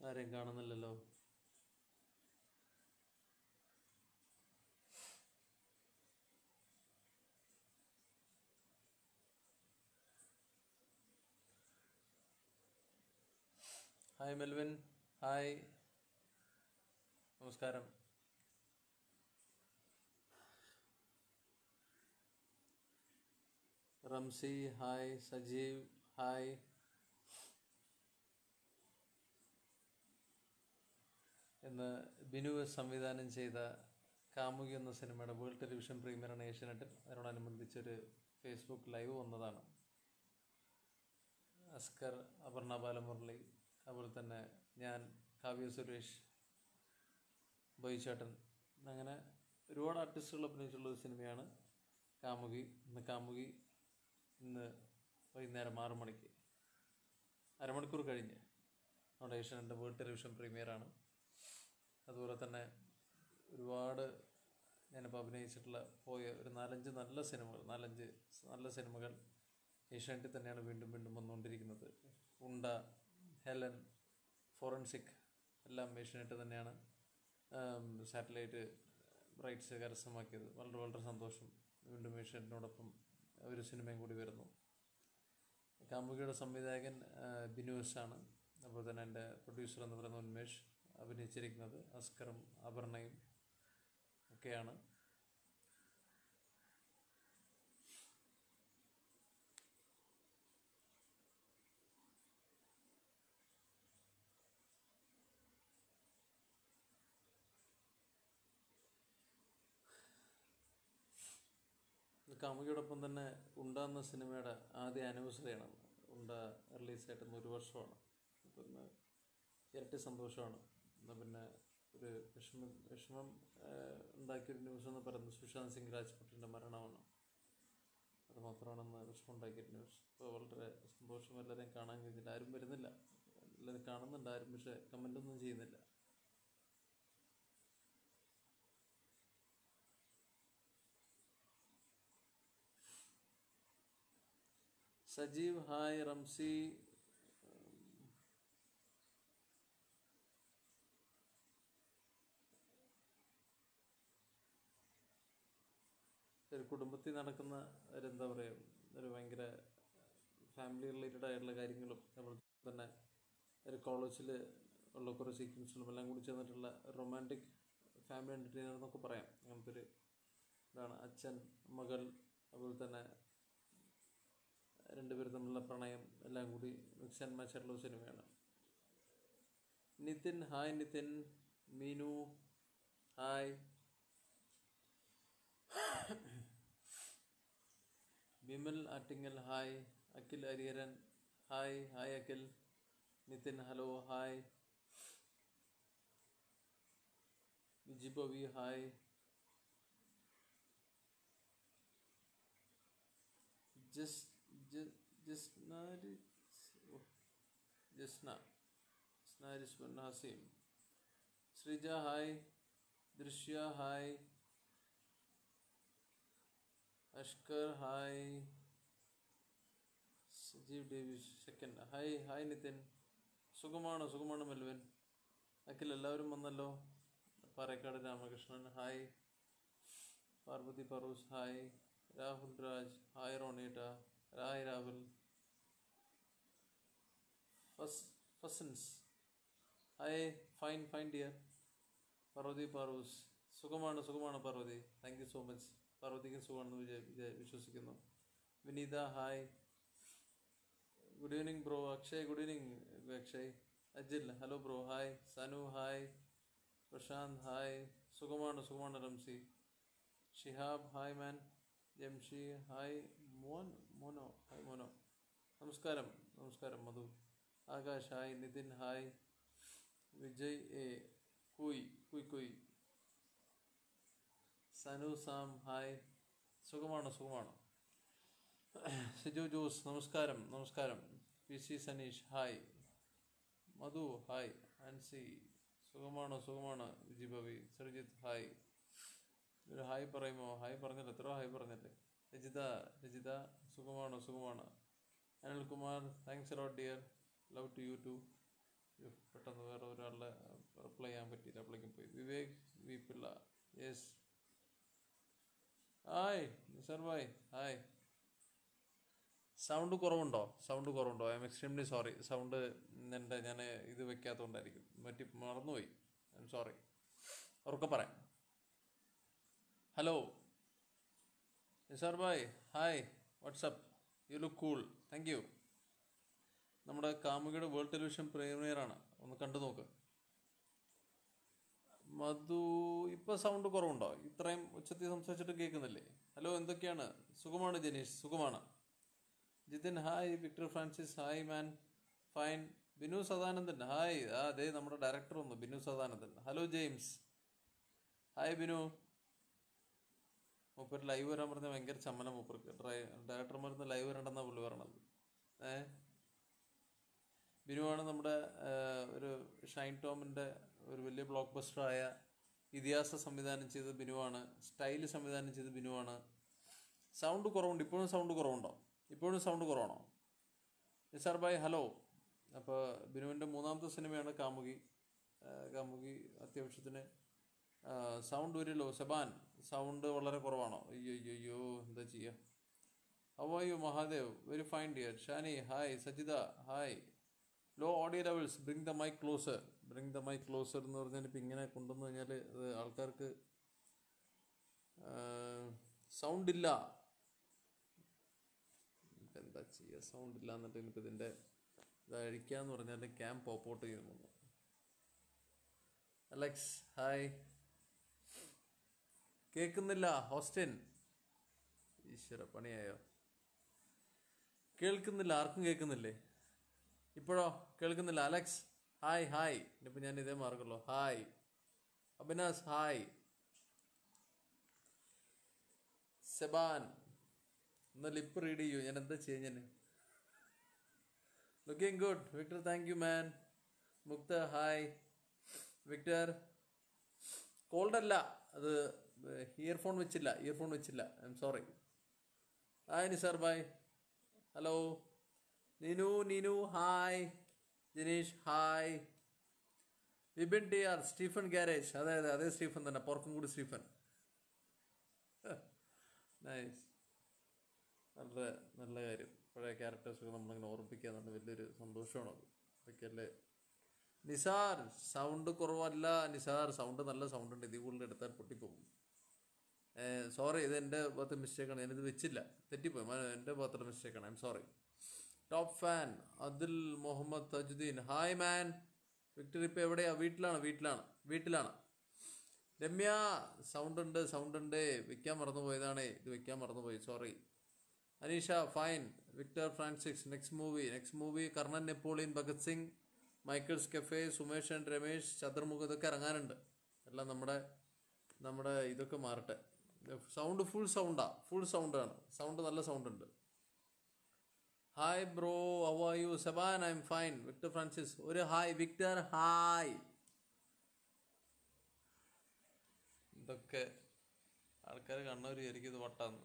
ആരെയും കാണുന്നില്ലല്ലോ hi Melvin hi നമസ്കാരം റംസി ഹായ് സജീവ് ഹായ് ഇന്ന് ബിനു സംവിധാനം ചെയ്ത കാമുകി എന്ന സിനിമയുടെ വേൾഡ് ടെലിവിഷൻ പ്രീമിയറാണ് ഏഷ്യാനെറ്റിൽ അതിനോടനുബന്ധിച്ചൊരു ഫേസ്ബുക്ക് ലൈവ് വന്നതാണ് അസ്കർ അപർണ ബാലമുരളി അതുപോലെ തന്നെ ഞാൻ കാവ്യ സുരേഷ് ബൈചേട്ടൻ അങ്ങനെ ഒരുപാട് ആർട്ടിസ്റ്റുകൾ അഭിനയിച്ചുള്ള ഒരു സിനിമയാണ് കാമുകി ഇന്ന് കാമുകി ഇന്ന് വൈകുന്നേരം ആറു മണിക്ക് അരമണിക്കൂർ കഴിഞ്ഞ് നമ്മുടെ ഏഷ്യാനെറ്റിൻ്റെ വേൾഡ് ടെലിവിഷൻ പ്രീമിയറാണ് അതുപോലെ തന്നെ ഒരുപാട് ഞാനിപ്പോൾ അഭിനയിച്ചിട്ടുള്ള പോയ ഒരു നാലഞ്ച് നല്ല സിനിമകൾ നാലഞ്ച് നല്ല സിനിമകൾ ഏഷ്യാനെറ്റിൽ തന്നെയാണ് വീണ്ടും വീണ്ടും വന്നുകൊണ്ടിരിക്കുന്നത് ഉണ്ട ഹെലൻ ഫോറൻസിക് എല്ലാം ഏഷ്യാനെറ്റ് തന്നെയാണ് സാറ്റലൈറ്റ് റൈറ്റ്സ് കരസ്ഥമാക്കിയത് വളരെ വളരെ സന്തോഷം വീണ്ടും ഏഷ്യാനെറ്റിനോടൊപ്പം ഒരു സിനിമയും കൂടി വരുന്നു കാമുകിയുടെ സംവിധായകൻ ആ, ബിനു എസ് ആണ് അതുപോലെ തന്നെ എൻ്റെ പ്രൊഡ്യൂസർ എന്ന് പറയുന്ന ഉന്മേഷ് അഭിനയിച്ചിരിക്കുന്നത് അസ്കറും അപർണയും ഒക്കെയാണ് കാമുകിയോടൊപ്പം തന്നെ ഉണ്ട എന്ന സിനിമയുടെ ആദ്യ ആനിവേഴ്സറിയാണ് ഉണ്ട റിലീസായിട്ട് ഇന്ന് ഒരു വർഷമാണ് അപ്പം ഇന്ന് ഇരട്ടി സന്തോഷമാണ് എന്നാൽ പിന്നെ ഒരു വിഷമം വിഷമം ആഹ്, ഉണ്ടാക്കിയൊരു ന്യൂസ് എന്ന് പറയുന്നത് സുശാന്ത് സിംഗ് രാജ്പുട്ടിൻ്റെ മരണമാണ് അത് മാത്രമാണ് ഇന്ന് വിഷമം ഉണ്ടാക്കിയൊരു ന്യൂസ് അപ്പോൾ വളരെ സന്തോഷം എല്ലാവരെയും കാണാൻ കഴിഞ്ഞില്ല ആരും വരുന്നില്ല എല്ലാവരും കാണുന്നുണ്ട് ആരും പക്ഷേ കമൻ്റൊന്നും ചെയ്യുന്നില്ല സജീവ് ഹായ് റംസി ഒരു കുടുംബത്തിൽ നടക്കുന്ന ഒരു എന്താ പറയുക ഒരു ഭയങ്കര ഫാമിലി റിലേറ്റഡ് ആയിട്ടുള്ള കാര്യങ്ങളും അതുപോലെ തന്നെ ഒരു കോളേജിൽ ഉള്ള കുറേ സീക്വൻസുകളും എല്ലാം കൂടി ചേർന്നിട്ടുള്ള റൊമാൻറ്റിക് ഫാമിലി എൻ്റർടൈനർ എന്നൊക്കെ പറയാം അങ്ങനത്തെ ഒരു ഇതാണ് അച്ഛൻ മകൾ അതുപോലെ തന്നെ രണ്ടുപേരും തമ്മിലുള്ള പ്രണയം എല്ലാം കൂടി മിക്സ് ആൻഡ് മാച്ച് ആയിട്ടുള്ള ഒരു സിനിമയാണ് Nithin hi Nithin Meenu hi Vimal Attingal hi Akhil Hariharan hi hi Akhil Nithin hello hi വിജിബവി ഹായ് ജസ് ജ- ജസ്നാരി ഓ, ജസ്ന ജസ്നാരിസ് Haseem Sreeja hi Drishya hi Ashkar hi Sajeev Davis second hi hi Nithin സുഖമാണോ സുഖമാണോ മെൽവിൻ അഖിൽ എല്ലാവരും വന്നല്ലോ പാറേക്കാട് രാമകൃഷ്ണൻ ഹായ് പാർവതി പറൂസ് ഹായ് രാഹുൽ രാജ് ഹായ് റോണീട്ട ഹായ് രാഹുൽ ഫസ് ഫസൻസ് hi fine fine dear Parvathy പാറൂസ് സുഖമാണ് സുഖമാണ് Parvathi thank you so much പാർവതിക്ക് സുഖമാണെന്ന് വിചാ വിചാ- വിശ്വസിക്കുന്നു Vineetha hi good evening bro Akshay good evening Akshay Ajil hello bro hi Sanu hi Prashanth hi സുഖമാണ് സുഖമാണ് Ramsi Shihab hi man Jamshi hi മോൻ മോനോ ഹായ് മോനോ നമസ്കാരം നമസ്കാരം Madhu Akash hi Nithin hi Vijay A കുയ് കുയ് കുയ് സനു സാം ഹായ് സുഖമാണോ സുഖമാണോ സിജു ജോസ് നമസ്കാരം നമസ്കാരം P C Saneesh hi Madhu hi Ancy സുഖമാണോ സുഖമാണ് വിജിബവി സർജിത്ത് ഹായ് ഒരു ഹായ് പറയുമോ ഹായ് പറഞ്ഞല്ലോ എത്ര ഹായ് പറഞ്ഞല്ലേ രജിത രജിത സുഖമാണോ സുഖമാണ് Anilkumar thanks a lot dear love to you too ഉഫ്, പെട്ടെന്ന് വേറെ ഒരാളുടെ റിപ്ലൈ ചെയ്യാൻ പറ്റിയില്ല അപ്പോഴേക്കും പോയി Vivek V Pillai yes hi Nisar Bhai hi sound കുറവുണ്ടോ സൗണ്ട് കുറവുണ്ടോ I'm extremely sorry sound എൻ്റെ ഞാൻ ഇത് വെക്കാത്തതുകൊണ്ടായിരിക്കും പറ്റി മറന്നുപോയി ഐ എം സോറി ഉറക്കെ പറയാം hello Nisar Bhai hi what's up you look cool thank you നമ്മുടെ കാമുകിയുടെ വേൾഡ് ടെലിവിഷൻ പ്രീമിയർ ആണ് ഒന്ന് കണ്ടു നോക്ക് മധു ഇപ്പൊ സൗണ്ട് കുറവുണ്ടോ ഇത്രയും ഉച്ചത്തിൽ സംസാരിച്ചിട്ട് കേൾക്കുന്നില്ലേ ഹലോ എന്തൊക്കെയാണ് സുഖമാണ് ജനീഷ് സുഖമാണ് Jithin hi Victor Francis hi man fine Binu Sadanandan hi ആ അതെ നമ്മുടെ ഡയറക്ടർ ഒന്ന് Binu Sadanandan hello James hi Binu മൂപ്പർ ലൈവ് വരാൻ പറഞ്ഞ ഭയങ്കര ചമ്മലം മൂപ്പർക്ക് ഡയറക്ടർമാർന്ന് ലൈവ് വരണ്ടെന്നാ പുള്ളി പറയണത് ഏ ബിനുവാണ് നമ്മുടെ ആ, ഒരു ഷൈൻ ടോമിൻ്റെ ഒരു വലിയ ബ്ലോക്ക് ബസ്റ്ററായ ഇതിഹാസ സംവിധാനം ചെയ്ത് ബിനുവാണ് സ്റ്റൈല് സംവിധാനം ചെയ്ത് ബിനുവാണ് സൗണ്ട് കുറവുണ്ട് ഇപ്പോഴും സൗണ്ട് കുറവുണ്ടോ ഇപ്പോഴും സൗണ്ട് കുറവാണോ നിസാർ ഭായ് ഹലോ അപ്പോൾ ബിനുവിൻ്റെ മൂന്നാമത്തെ സിനിമയാണ് കാമുകി ആ, കാമുകി അത്യാവശ്യത്തിന് sound very low Seban sound വളരെ കുറവാണോ അയ്യോ അയ്യോ അയ്യോ എന്താ ചെയ്യുക how are you Mahadev very fine dear Shani hi Sajitha hi low audio levels bring the mic closer bring the mic closer എന്ന് പറഞ്ഞാൽ ഇപ്പം ഇങ്ങനെ കൊണ്ടുവന്നു കഴിഞ്ഞാൽ അത് ആൾക്കാർക്ക് സൗണ്ട് ഇല്ല ഇപ്പം എന്താ ചെയ്യുക സൗണ്ട് ഇല്ല എന്നിട്ട് ഇനിയിപ്പോൾ ഇതിൻ്റെ ഇത് അഴിക്കാന്ന് പറഞ്ഞാൽ ക്യാം പോപ്പ് ഔട്ട് ചെയ്യുന്നു അലക്സ് ഹായ് കേൾക്കുന്നില്ല ഹോസ്റ്റൻ ഈശ്വര പണിയായോ കേൾക്കുന്നില്ല ആർക്കും കേൾക്കുന്നില്ലേ ഇപ്പോഴോ കേൾക്കുന്നില്ല അലക്സ് ഹായ് ഹായ് ഇനിയിപ്പോൾ ഞാൻ ഇതേ മാർഗുള്ളൂ ഹായ് അബിനാസ് ഹായ് സെബാൻ ഒന്ന് ലിപ്പ് റീഡ് ചെയ്യൂ ഞാൻ എന്താ ചെയ്യുക ഞാൻ looking good Victor thank you man Muktha hi Victor called അല്ല അത് ഇയർഫോൺ വെച്ചില്ല ഇയർഫോൺ വെച്ചില്ല I'm sorry hi Nisar Bhai hello Ninu Ninu hi Jineesh hi Vipin T R Stephen garage അതെ അതെ അതേ സ്റ്റീഫൻ തന്നെ പുറക്കും കൂടി സ്റ്റീഫൻ നൈസ് നല്ല നല്ല കാര്യം പഴയ ക്യാരക്ടേഴ്സൊക്കെ നമ്മളിങ്ങനെ ഓർമ്മിപ്പിക്കുക എന്നുള്ളത് വലിയൊരു സന്തോഷമാണത് അതൊക്കെയല്ലേ നിസാർ സൗണ്ട് കുറവല്ല നിസാർ സൗണ്ട് നല്ല സൗണ്ട് ഉണ്ട് ഇതിൽ കൂടുതൽ എടുത്താൽ പൊട്ടിപ്പോകും സോറി ഇത് എൻ്റെ ഭാഗത്ത് മിസ്റ്റേക്കാണ് ഞാനിത് വെച്ചില്ല തെറ്റിപ്പോയി മ- എൻ്റെ ഭാഗത്തുള്ള മിസ്റ്റേക്കാണ് I'm sorry top fan Adil Muhammad Thajuddeen hi man Victor ഇപ്പോൾ എവിടെയാ വീട്ടിലാണ് വീട്ടിലാണ് വീട്ടിലാണ് രമ്യ സൗണ്ട് ഉണ്ട് സൗണ്ട് ഉണ്ട് വെക്കാൻ മറന്നുപോയതാണ് ഇത് വെക്കാൻ മറന്നുപോയി sorry Aneesha fine Victor Francis next movie next movie Karnan Napoleon Bhagat Singh Michael's cafe Sumesh and Ramesh Chathurmukh ഇതൊക്കെ ഇറങ്ങാനുണ്ട് എല്ലാം നമ്മുടെ നമ്മുടെ ഇതൊക്കെ മാറട്ടെ സൗണ്ട് ഫുൾ സൗണ്ടാ ഫുൾ സൗണ്ടാണ് സൗണ്ട് നല്ല സൗണ്ട് ഉണ്ട് hi bro how are you Seban I'm fine Victor Francis ഒരു ഹായ് വിക്ടർ ഹായ് ഇതൊക്കെ ആൾക്കാർ കണ്ണൂർ വിചാരിക്കും ഇത് വട്ടാന്ന്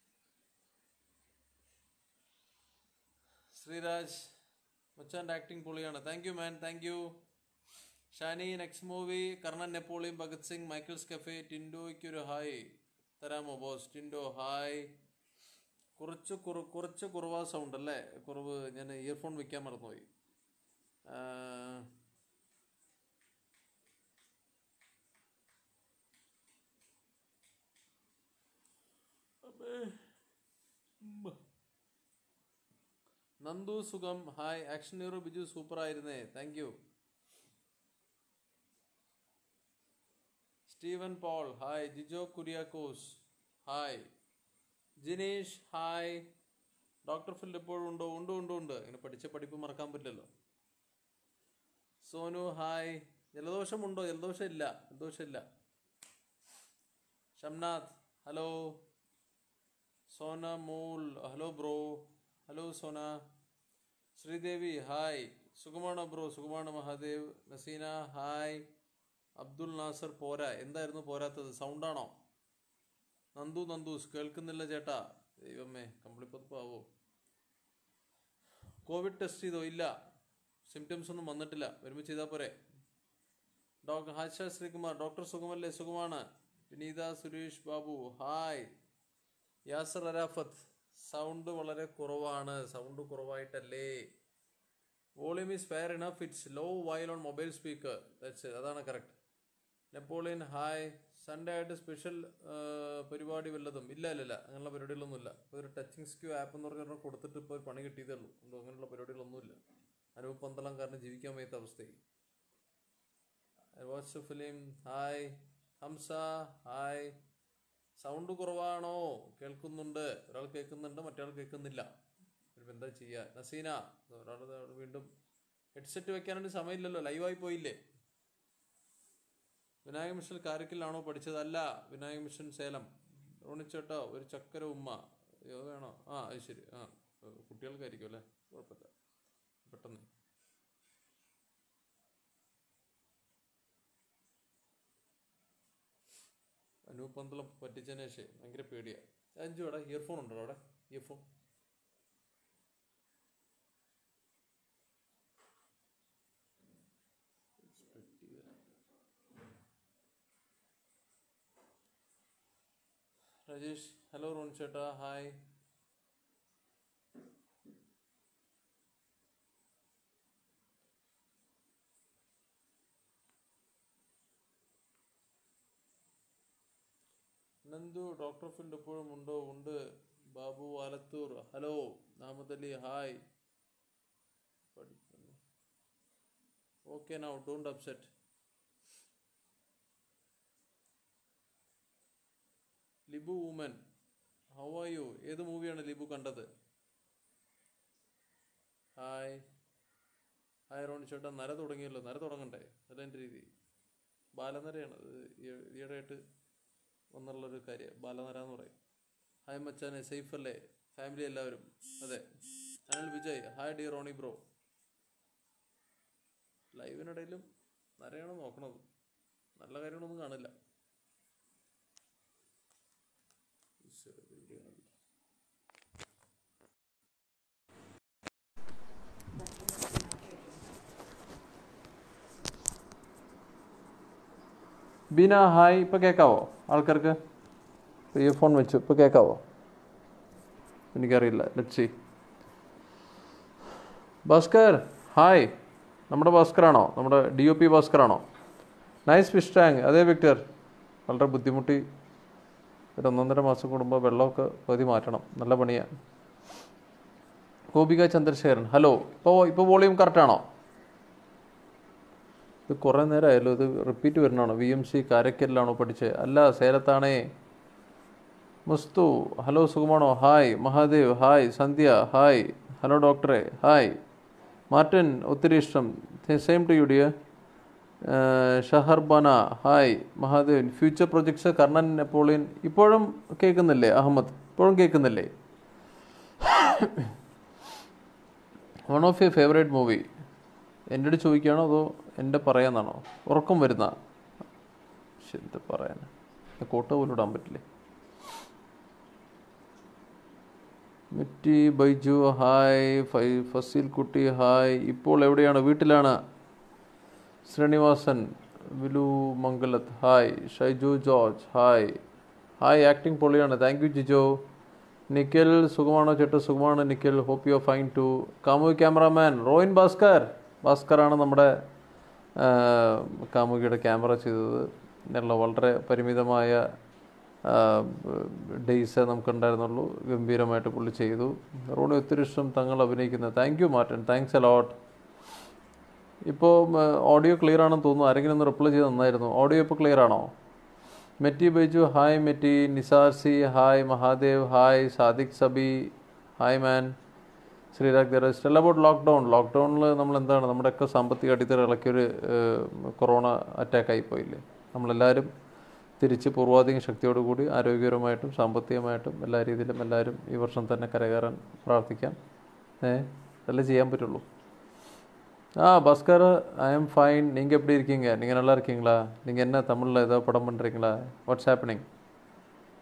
ശ്രീരാജ് മച്ചാൻ്റെ ആക്ടിങ് പൊളിയാണ് thank you man thank you Shani next movie Karnan Napoleon Bhagat Singh Michael's cafe ടിൻഡോയ്ക്ക് ഒരു ഹായ് തരാമോ ബോസ് ടിൻഡോ ഹായ് കുറച്ച് കുറു കുറച്ച് കുറവാ സൗണ്ട് അല്ലേ കുറവ് ഞാൻ ഇയർഫോൺ വെക്കാൻ മറന്നുപോയി ആ, അമ്മേ. ഉമ്മ. നന്ദു സുഖം hi action hero Biju super ആയിരുന്നേ thank you Steven Paul hi Jijo Kuriakose hi Jineesh hi doctor ഫിൽ എപ്പോഴും ഉണ്ടോ ഉണ്ട് ഉണ്ട് ഉണ്ട് ഇങ്ങനെ പഠിച്ച പഠിപ്പ് മറക്കാൻ പറ്റില്ലല്ലോ സോനു ഹായ് ജലദോഷമുണ്ടോ ജലദോഷം ഇല്ല ജലദോഷം ഇല്ല ഷംനാഥ് ഹലോ സോന മൂൾ hello bro hello Sona Sreedevi hi സുഖമാണോ ബ്രോ സുഖമാണ് മഹാദേവ് നസീന ഹായ് അബ്ദുൽ നാസർ പോരാ എന്തായിരുന്നു പോരാത്തത് സൗണ്ടാണോ നന്ദു നന്ദൂസ് കേൾക്കുന്നില്ല ചേട്ടാ ദൈവമേ കമ്പിളിപ്പതിപ്പാവോ കോവിഡ് ടെസ്റ്റ് ചെയ്തോ ഇല്ല സിംറ്റംസ് ഒന്നും വന്നിട്ടില്ല വരുമ്പോൾ ചെയ്താൽ പോരെ ഡോക്ടർ ഹാഷ ശ്രീകുമാർ ഡോക്ടർ സുഖമല്ലേ സുഖമാണ് വിനീത സുരേഷ് ബാബു ഹായ് യാസർ അരാഫത്ത് സൗണ്ട് വളരെ കുറവാണ് സൗണ്ട് കുറവായിട്ടല്ലേ volume is fair enough it's low while on mobile speaker that's അതാണ് കറക്റ്റ് നെപ്പോളിയൻ ഹായ് സൺഡേ ആയിട്ട് സ്പെഷ്യൽ പരിപാടി വല്ലതും ഇല്ല ഇല്ല ഇല്ല അങ്ങനെയുള്ള പരിപാടികളൊന്നുമില്ല ഇപ്പോൾ ഒരു ടച്ചിങ് സ്ക്യൂ ആപ്പ് എന്ന് പറഞ്ഞാൽ കൊടുത്തിട്ട് ഇപ്പോൾ ഒരു പണി കിട്ടിയതേ ഉള്ളൂ അതുകൊണ്ട് അങ്ങനെയുള്ള പരിപാടികളൊന്നുമില്ല അനൂപ് പന്തളം കാരണം ജീവിക്കാൻ വയ്യാത്ത അവസ്ഥയായി what's film hi Hamsa hi sound കുറവാണോ കേൾക്കുന്നുണ്ട് ഒരാൾ കേൾക്കുന്നുണ്ട് മറ്റേ കേൾക്കുന്നില്ല ഇപ്പം എന്താ ചെയ്യുക നസീന ഒരാൾ വീണ്ടും ഹെഡ്സെറ്റ് വെക്കാനായിട്ട് സമയമില്ലല്ലോ ലൈവായി പോയില്ലേ വിനായക മിഷൻ കാരക്കിലാണോ പഠിച്ചത് അല്ല വിനായക മിഷൻ സേലം റോണിച്ചേട്ടോ ഒരു ചക്കര ഉമ്മ അയ്യോ വേണോ ആ അത് ശരി ആ കുട്ടികൾക്കായിരിക്കും അല്ലേ കുഴപ്പമില്ല പെട്ടെന്ന് അനൂപ് പന്തളം പറ്റിച്ചതിന് ശേഷം ഭയങ്കര പേടിയാണ് അഞ്ചു അവിടെ ഇയർഫോൺ ഉണ്ടോ അവിടെ ഇയർഫോൺ രാജേഷ് ഹലോ റോൺ ചേട്ടാ ഹായ് നന്ദു ഡോക്ടർ ഫീൽഡ് എപ്പോഴും ഉണ്ടോ ഉണ്ട് ബാബു ആലത്തൂർ ഹലോ അഹമ്മദ് അലി ഹായ് പഠിക്കുന്നു okay now don't upset Libu woman how are you ഏത് മൂവിയാണ് ലിബു കണ്ടത് ഹായ് ഹായ് റോണി ചേട്ടാ നര തുടങ്ങിയല്ലോ നര തുടങ്ങണ്ടേ അതല്ല എൻ്റെ രീതി ബാലനരയാണ് ഇത് ഈ- ഈയിടെയായിട്ട് വന്നുള്ളൊരു കാര്യം ബാലനര എന്ന് പറയും ഹായ് മച്ചാനെ സേഫ് അല്ലേ ഫാമിലി എല്ലാവരും അതെ Anil Vijay hi D Rony bro ലൈവിനിടയിലും നരയാണ് നോക്കണത് നല്ല കാര്യങ്ങളൊന്നും കാണില്ല ഈശ്വര, ഇത് എവിടെയാണത്? ബീന ഹായ് ഇപ്പൊ കേൾക്കാവോ ആൾക്കാർക്ക് ഇയർഫോൺ വെച്ചു ഇപ്പൊ കേൾക്കാവോ എനിക്കറിയില്ല ലെറ്റ് സി ഭാസ്കർ ഹായ് നമ്മുടെ ഭാസ്കറാണോ നമ്മുടെ ഡി ഒ പി ഭാസ്കറാണോ നൈസ് ഫിഷ് ടാങ്ക് അതെ വിക്ടർ വളരെ ബുദ്ധിമുട്ടി ഒരു ഒന്നൊന്നര മാസം കൂടുമ്പോൾ വെള്ളമൊക്കെ പകുതി മാറ്റണം നല്ല പണിയാണ് ഗോപിക ചന്ദ്രശേഖരൻ ഹലോ ഇപ്പോൾ ഇപ്പോൾ വോളിയം കറക്റ്റാണോ ഇത് കുറേ നേരമായല്ലോ ഇത് റിപ്പീറ്റ് വരുന്നതാണോ വി എം സി കാരക്കലിലാണോ പഠിച്ചത് അല്ല സേലത്താണേ മുസ്തു ഹലോ സുഖമാണോ hi Mahadev hi Sandhya hi hello ഡോക്ടറെ ഹായ് മാർട്ടിൻ ഒത്തിരി ഇഷ്ടം same to you dear Shaharbana hi Mahadevan future projects Karnan Napoleon ഇപ്പോഴും കേൾക്കുന്നില്ലേ അഹമ്മദ് ഇപ്പോഴും കേൾക്കുന്നില്ലേ one of you favourite movie എൻ്റെ അടുത്ത് ചോദിക്കുകയാണോ അതോ എൻ്റെ പറയാന്നാണോ ഉറക്കം വരുന്ന ശ്ശെ, എന്താ പറയാൻ കോട്ട പോലും ഇടാൻ പറ്റില്ലേ മിറ്റി ബൈജു ഹായ് ഫൈ ഫസീൽ കുട്ടി ഹായ് ഇപ്പോൾ എവിടെയാണ് വീട്ടിലാണ് ശ്രീനിവാസൻ വിലു Mangalath hi Shaiju George hi hi acting പൊളിയാണ് താങ്ക് യു ജിജോ നിഖിൽ സുഖമാണോ ചേട്ടാ സുഖമാണ് Nikhil hope you fine too Kamuki cameraman Royin Bhaskar ഭാസ്കറാണ് നമ്മുടെ ആ, കാമുകിയുടെ ക്യാമറ ചെയ്തത് എന്നുള്ള വളരെ പരിമിതമായ ഡേയ്സേ നമുക്കുണ്ടായിരുന്നുള്ളൂ ഗംഭീരമായിട്ട് പുള്ളി ചെയ്തു റോണി ഒത്തിരി ഇഷ്ടം തങ്ങൾ അഭിനയിക്കുന്നത് thank you Martin thanks a lot ഇപ്പോൾ ഓഡിയോ ക്ലിയർ ആണെന്ന് തോന്നുന്നു ആരെങ്കിലും ഒന്ന് റിപ്ലൈ ചെയ്ത് നന്നായിരുന്നു ഓഡിയോ ഇപ്പോൾ ക്ലിയർ ആണോ മെറ്റി ബൈജു ഹായ് മെറ്റി Nisar C hi Mahadev hi Sadiq Sabi hi man Sreerag ദർ സ്റ്റെൽ അബൌട്ട് ലോക്ക്ഡൗൺ ലോക്ക്ഡൗണിൽ നമ്മൾ എന്താണ് നമ്മുടെയൊക്കെ സാമ്പത്തിക അടിത്തറ ഇളക്കിയൊരു ഏഹ്, കൊറോണ അറ്റാക്ക് ആയിപ്പോയില്ലേ നമ്മളെല്ലാവരും തിരിച്ച് പൂർവാധികം ശക്തിയോടുകൂടി ആരോഗ്യപരമായിട്ടും സാമ്പത്തികമായിട്ടും എല്ലാ രീതിയിലും എല്ലാവരും ഈ വർഷം തന്നെ കരകയറാൻ പ്രാർത്ഥിക്കാം ഏ അതല്ലേ ചെയ്യാൻ പറ്റുള്ളൂ ஆ பாஸ்கர் ஐ எம் ஃபைன் நீங்கள் எப்படி இருக்கீங்க நீங்கள் நல்லா இருக்கீங்களா நீங்கள் என்ன தமிழில் ஏதோ படம் பண்ணுறீங்களா வாட்ஸ் ஹேப்பனிங்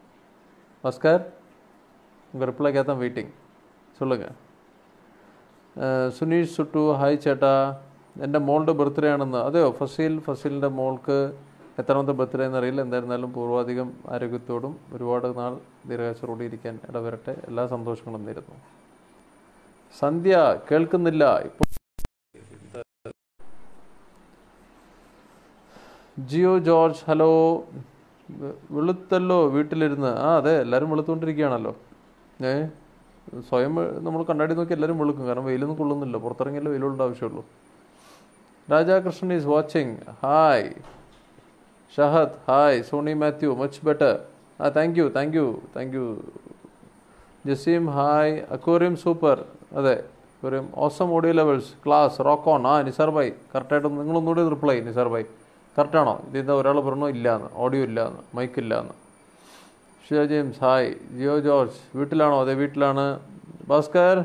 பாஸ்கர் உங்கள் ரிப்ளைக்காக தான் வெயிட்டிங் சொல்லுங்கள் ഏഹ് സുനീഷ് സുട്ടു ഹായ് ചേട്ടാ എൻ്റെ മോളുടെ ബർത്ത്ഡേ ആണെന്ന് അതെയോ ഫസീൽ ഫസീലിൻ്റെ മോൾക്ക് എത്രാമത്തെ ബർത്ത്ഡേ എന്നറിയില്ല എന്തായിരുന്നാലും പൂർവാധികം ആരോഗ്യത്തോടും ഒരുപാട് നാൾ ദീർഘാശത്തോടെ ഇരിക്കാൻ ഇടവരട്ടെ എല്ലാ സന്തോഷങ്ങളും നേരുന്നു സന്ധ്യ കേൾക്കുന്നില്ല ഇപ്പോൾ ജിയോ ജോർജ് ഹലോ വെ- വെളുത്തല്ലോ വീട്ടിലിരുന്ന് ആ അതെ എല്ലാവരും വെളുത്തുകൊണ്ടിരിക്കുകയാണല്ലോ ഏ സ്വയം നമ്മൾ കണ്ണാടി നോക്കി എല്ലാവരും വെളുക്കും കാരണം വെയിലൊന്നും കൊള്ളുന്നില്ല പുറത്തിറങ്ങിയല്ലേ വെയിലുള്ള ആവശ്യമുള്ളൂ Rajakrishnan is watching hi Shahad hi Sony Mathew much better ആ thank you thank you thank you Jaseem hi aquarium super അതെ aquarium awesome audio levels class rock on ആ നിസാർ ഭായ് കറക്റ്റായിട്ട് നിങ്ങളൊന്നുകൂടി റിപ്ലൈ നിസാർ ഭായ് കറക്റ്റാണോ ഇതിൻ്റെ ഒരാൾ പറഞ്ഞു ഇല്ലയെന്ന് ഓഡിയോ ഇല്ലയെന്ന് മൈക്ക് ഇല്ലയെന്ന് Shiya James hi Jio George വീട്ടിലാണോ അതെ വീട്ടിലാണ് ഭാസ്കർ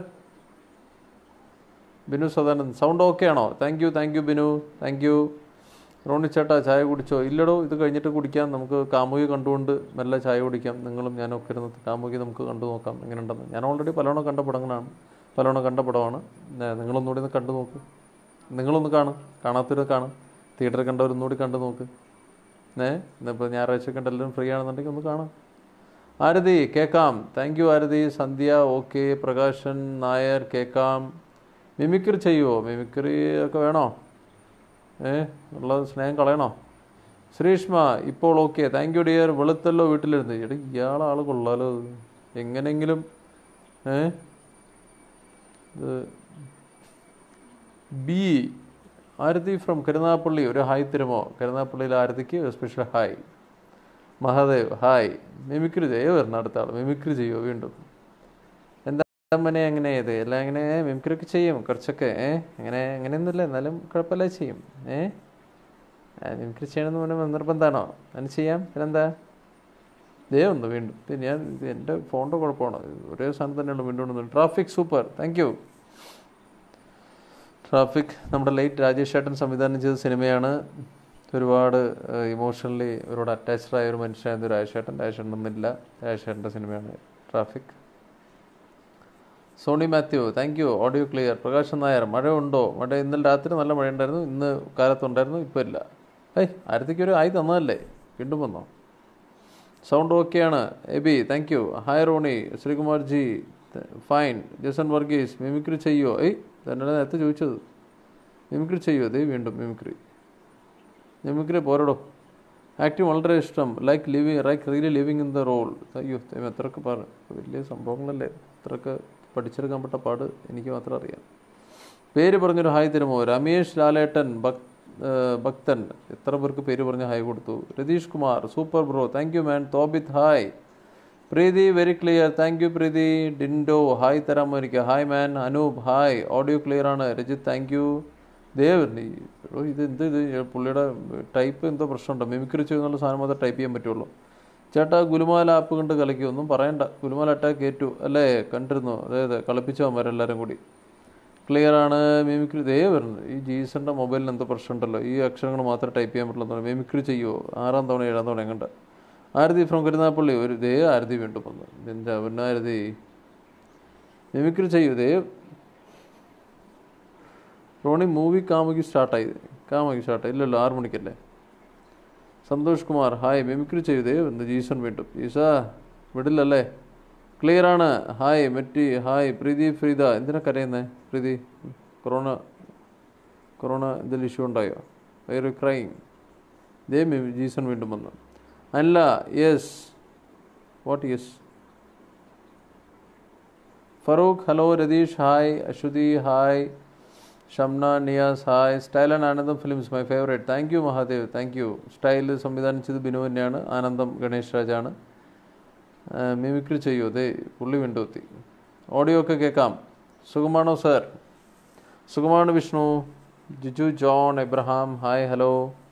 ബിനു സദാനന്ദ് സൗണ്ട് ഓക്കെ ആണോ thank you thank you Binu thank you Rony ചേട്ടാ ചായ കുടിച്ചോ ഇല്ലടോ ഇത് കഴിഞ്ഞിട്ട് കുടിക്കാം നമുക്ക് കാമുകി കണ്ടുകൊണ്ട് മെല്ലെ ചായ കുടിക്കാം നിങ്ങളും ഞാനൊക്കെ ഇരുന്ന് കാമുകി നമുക്ക് കണ്ടു നോക്കാം എങ്ങനെയുണ്ടെന്ന് ഞാൻ ഓൾറെഡി പലവണ്ണം കണ്ട പടങ്ങളാണ് പലവണ്ണം കണ്ട പടമാണ് ഏ, നിങ്ങളൊന്നുകൂടി ഒന്ന് കണ്ടു നോക്ക് നിങ്ങളൊന്ന് കാണും കാണാത്തൊരു കാണും തിയേറ്ററിൽ കണ്ടവരൊന്നുകൂടി കണ്ടു നോക്ക് ഏ ഇന്നിപ്പോൾ ഞായറാഴ്ച കണ്ട് എല്ലാവരും ഫ്രീ ആണെന്നുണ്ടെങ്കിൽ ഒന്ന് കാണാം ആരതി കേൾക്കാം thank you Aarathi Sandhya okay Prakashan Nair കേൾക്കാം മിമിക്രി ചെയ്യുമോ മിമിക്രി ഒക്കെ വേണോ ഏ ഉള്ള സ്നേഹം കളയണോ ശ്രീഷ്മ ഇപ്പോൾ ഓക്കെ താങ്ക് യു ഡിയർ വെളുത്തല്ലോ വീട്ടിലിരുന്ന് എടാ ഇയാളെ ആൾ കൊള്ളാലോ ഇത്. എങ്ങനെയെങ്കിലും ഏ ഇത് ബി ആരതി ഫ്രം കരുനാഗപ്പള്ളി ഒരു ഹായ് തരുമോ കരുനാഗപ്പള്ളിയിൽ ആരതിക്ക് special hi Mahadev hi mimicry ചെയ്യോ വരണം അടുത്ത ആൾ മിമിക്രി ചെയ്യുമോ വീണ്ടും എന്താ മനെ അങ്ങനെ ഇത് എല്ലാം ഇങ്ങനെ മിമിക്രി ഒക്കെ ചെയ്യും കുറച്ചൊക്കെ ഏ അങ്ങനെ അങ്ങനെയൊന്നുമില്ല എന്നാലും കുഴപ്പമില്ല ചെയ്യും ഏ ആ, മിമിക്രി ചെയ്യണമെന്ന് പറഞ്ഞാൽ നിർബന്ധമാണോ അങ്ങനെ ചെയ്യാം പിന്നെന്താ ദേ ഒന്ന് വീണ്ടും ഇത് ഞാൻ ഇത് എൻ്റെ ഫോണിൻ്റെ കുഴപ്പമാണോ ഇത് ഒരേ സാധനം തന്നെയുള്ളൂ വീണ്ടും വീണ്ടും traffic super thank you traffic നമ്മുടെ ലൈറ്റ് രാജേഷ് ചേട്ടൻ സംവിധാനം ചെയ്ത സിനിമയാണ് ഒരുപാട് ഇമോഷണലി ഒരുപാട് അറ്റാച്ച്ഡ് ആയ ഒരു മനുഷ്യനായിരുന്നു രാജേഷേട്ടൻ രാജേഷേട്ടൻ ഒന്നില്ല രാജേഷേട്ടൻ്റെ സിനിമയാണ് traffic Sony Mathew thank you audio clear Prakashan Nair മഴ ഉണ്ടോ മഴ ഇന്നലെ രാത്രി നല്ല മഴ ഉണ്ടായിരുന്നു ഇന്ന് കാലത്തുണ്ടായിരുന്നു ഇപ്പോൾ ഇല്ല ഏയ് ആരത്തേക്ക് ഒരു ആയി തന്നതല്ലേ വീണ്ടും വന്നോ സൗണ്ട് ഓക്കെയാണ് Aby thank you hi Rony Sreekumar ji fine Jason Varghese mimicry ചെയ്യുമോ ഏയ് തന്നെ നേരത്തെ ചോദിച്ചത് മിമിക്രി ചെയ്യുമോ ദേ വീണ്ടും മിമിക്രി മിമിക്രി പോരടോ ആക്ടിങ് വളരെ ഇഷ്ടം like living like really living in the role അയ്യോ ദൈവം എത്രയൊക്കെ പറ വലിയ സംഭവങ്ങളല്ലേ ഇത്രയൊക്കെ പഠിച്ചെടുക്കാൻ പെട്ട പാട് എനിക്ക് മാത്രം അറിയാം പേര് പറഞ്ഞൊരു ഹായ് തരുമോ രമേഷ് ലാലേട്ടൻ ഭക് ഏഹ് ഭക്തൻ എത്ര പേർക്ക് പേര് പറഞ്ഞ് ഹായ് കൊടുത്തു Ratheesh Kumar super bro thank you man Thobith hi Preethi very clear thank you Preethi Dindo hi തരാമോ എനിക്ക് hi man Anoop hi audio clear ആണ് രജിത് താങ്ക് യു ദേവ് എടോ ഇത് എന്ത് ഇത് പുള്ളിയുടെ ടൈപ്പ് എന്തോ പ്രശ്നമുണ്ടോ മിമിക്രി ചെയ്യുന്നുള്ള സാധനം മാത്രമേ ടൈപ്പ് ചെയ്യാൻ പറ്റുള്ളൂ ചേട്ടാ ഗുലുമാല ആപ്പ് കണ്ട് കളിക്കും ഒന്നും പറയണ്ട ഗുലുമാല അറ്റാക്ക് ഏറ്റു അല്ലേ കണ്ടിരുന്നു അതെ അതെ കളിപ്പിച്ചവന്മാരെല്ലാവരും കൂടി ക്ലിയർ ആണ് മിമിക്രി ദേ വരുന്നത് ഈ ജീസന്റെ മൊബൈലിന് എന്തോ പ്രശ്നമുണ്ടല്ലോ ഈ അക്ഷരങ്ങൾ മാത്രമേ ടൈപ്പ് ചെയ്യാൻ പറ്റുള്ളൂ മിമിക്രി ചെയ്യുമോ ആറാം തവണ ഏഴാം തവണ എങ്ങണ്ട ആരതി ഫ്രം കരുനാപ്പള്ളി ഒരു ദേ ആരതി വീണ്ടും വന്നു എന്താ പിന്നെ ആരതി മിമിക്രി ചെയ്യൂ ദേ റോണി മൂവി കാമുകി സ്റ്റാർട്ടായി കാമുകി സ്റ്റാർട്ടായി ഇല്ലല്ലോ ആറ് മണിക്കല്ലേ സന്തോഷ് കുമാർ ഹായ് മിമിക്രി ചെയ്തേ എന്ത് ജീസൺ വീണ്ടും ജീസ വിടില്ലല്ലേ ക്ലിയർ ആണ് ഹായ് മെറ്റി ഹായ് പ്രീതി ഫ്രീദ എന്തിനാ കരയുന്നേ പ്രീതി കൊറോണ കൊറോണ എന്തെങ്കിലും ഇഷ്യൂ ഉണ്ടായോ വേറെ ക്രൈം ദേ മി- ജീസൺ വീണ്ടും വന്നു അല്ല yes what yes Farooq hello Ratheesh hi Aswathy hi Shamna Niyas hi style and Anandam films my favourite thank you Mahadev thank you style സംവിധാനം ചെയ്ത് ബിനു തന്നെയാണ് ആനന്ദം ഗണേഷ് രാജാണ് മിമിക്രി ചെയ്യൂ അതെ പുള്ളി വീണ്ടും ഓഡിയോ ഒക്കെ കേൾക്കാം സുഖമാണോ സർ സുഖമാണ് Vishnu Jiju John Abraham hi hello